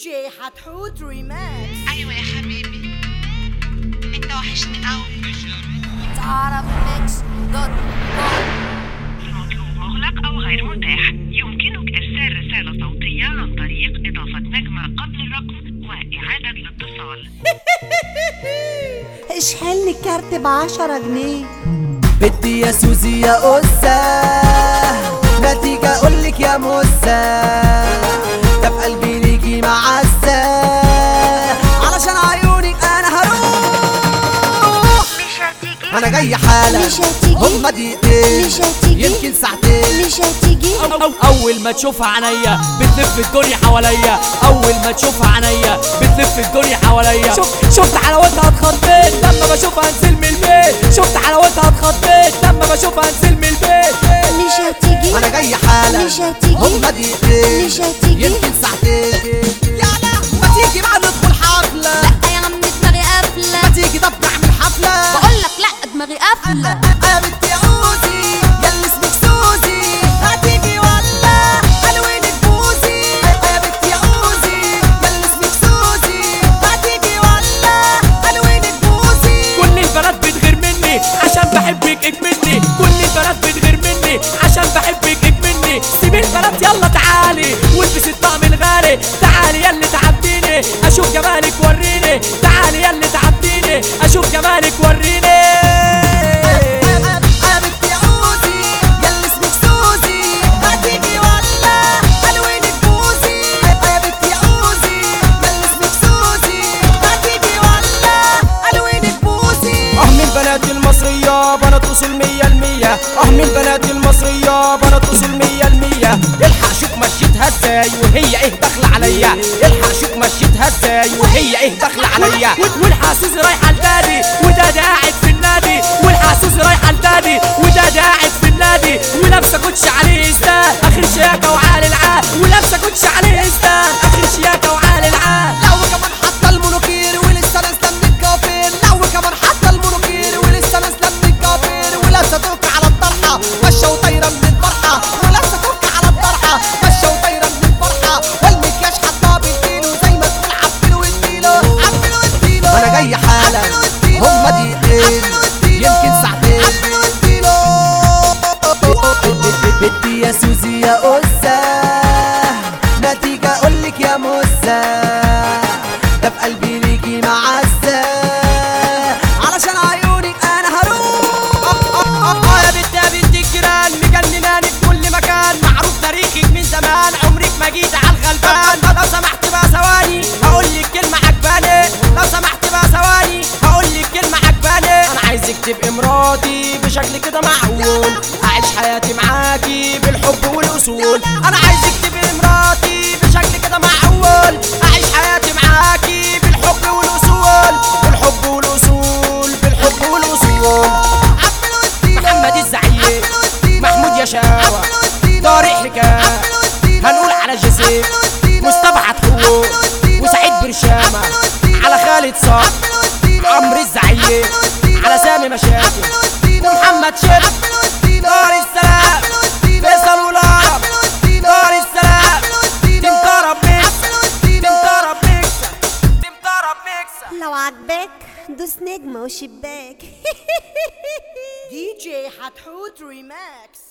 جي حتحوت ريماكس ايوه يا حبيبي انت وحشني قوي تعرف ميكس دوت كوم المطلوب مغلق او غير متاح يمكنك ارسال رساله صوتيه عن طريق اضافه نجمه قبل الرقم واعاده الاتصال اشحنلي الكارت بعشرة جنيه بدي يا سوزي يا قصة نتيجة أقولك يا موسى ده بقلبي ليكي معزة علشان عيونك أنا هروح أنا جاي حالة مش هتيجي؟ هما دقيقتين مش هتيجي؟ يمكن ساعتين مش هتيجي أو أو اول ما تشوفها عينيا بتلف الدنيا حواليا اول ما تشوفها عينيا بتلف الدنيا حواليا شوف شفت حلاوتها اتخضيت لما بشوفها انزل من البيت شفت حلاوتها اتخضيت لما بشوفها انزل من البيت مش هتيجي أنا جاي حالة مش هتيجي؟ هما دقيقتين مش هتيجي؟ يمكن ساعتين يلا ما تيجي بقى ندخل حفلة لا يا عم دماغي قافلة ما تيجي طب نعمل حفلة بقولك لا دماغي قافلة يا بنت يا اوزي يا اللي اسمك سوزي هتيجي ولا حلوينك بوزي يا بنت يا اوزي يا اللي اسمك سوزي هتيجي ولا حلوينك بوزي كل البنات بتغير مني عشان بحبك اكملني كل البنات بتغير مني عشان بحبك اكملني سيب البنات يلا تعالي والبس الطقم الغالي تعالي يا اللي تعبتيني اشوف جمالك وريني تعالي يا اللي تعبتيني اشوف جمالك وريني يا بنت يا اوزي يا اللي اسمك سوزي هتيجي ولا حلوينك بوزي يا بنت يا اوزي يا اللي اسمك سوزي هتيجي ولا حلوينك بوزي اه من البنات المصرية بنات اصول مية المية اه من البنات المصرية بنات اصول مية المية الحق شوف مشيتها ازاي وهي ايه داخلة عليا الحق شوف مشيتها ازاي وهي ايه داخلة عليا والحاسوس رايحه لدادي ودادي قاعد في النادي والحاسوس رايحه لدادي ودادي قاعد في النادي ولابسه كوتش عليه اسدان اخر شياكه وعالي العال ولابسه كوتش عليه اسدان اخر شياكه وعالي العال لا وكمان حتى المونوكير ولسه نازله من الكافير لا وكمان حتى المونوكير ولسه نازله من الكافير ولابسه توكه على الطرحه ماشيه وطايره من الفرحه ولابسه توكه على الطرحه ماشيه وطايره من الفرحه والمكياج حطها بالكيلو زي ما تقول عبله واديله عبله واديله انا جاي حاله هما دقيقتين يمكن ساعتين عبله واديله بدي يا سوزي يا قصة نتيجة أقولك يا موسى ده بقلبي ليكي معزة علشان عيونك أنا هروح اه يا بنت يا بنت الجيران مجنناني في كل مكان معروف تاريخك من زمان عمرك ما جيت على الغلبان لو سمحت بقى ثواني هقول لك كلمة عجباني لو سمحت بقى ثواني هقول لك كلمة عجباني انا عايزك تبقي مراتي بشكل كده معقول اعيش حياتي معاكي بالحب والاصول انا عايزك تبقي مراتي بشكل كده معقول اعيش حياتي معاكي بالحب والاصول بالحب والاصول بالحب والاصول محمد الزعيم محمود يشاوى طارق حكاية هنقول على جزير مصطفى عطفور وسعيد برشامة على خالد صاحب عمرو الزعيم على سامي مشاكل ومحمد شرف دار السلام فيصل ولاب دار السلام تيم طرب ميكس تيم طرب ميكس تيم طرب ميكس لو عجبك دوس نجمة وشباك دي جي حتحوت ريماكس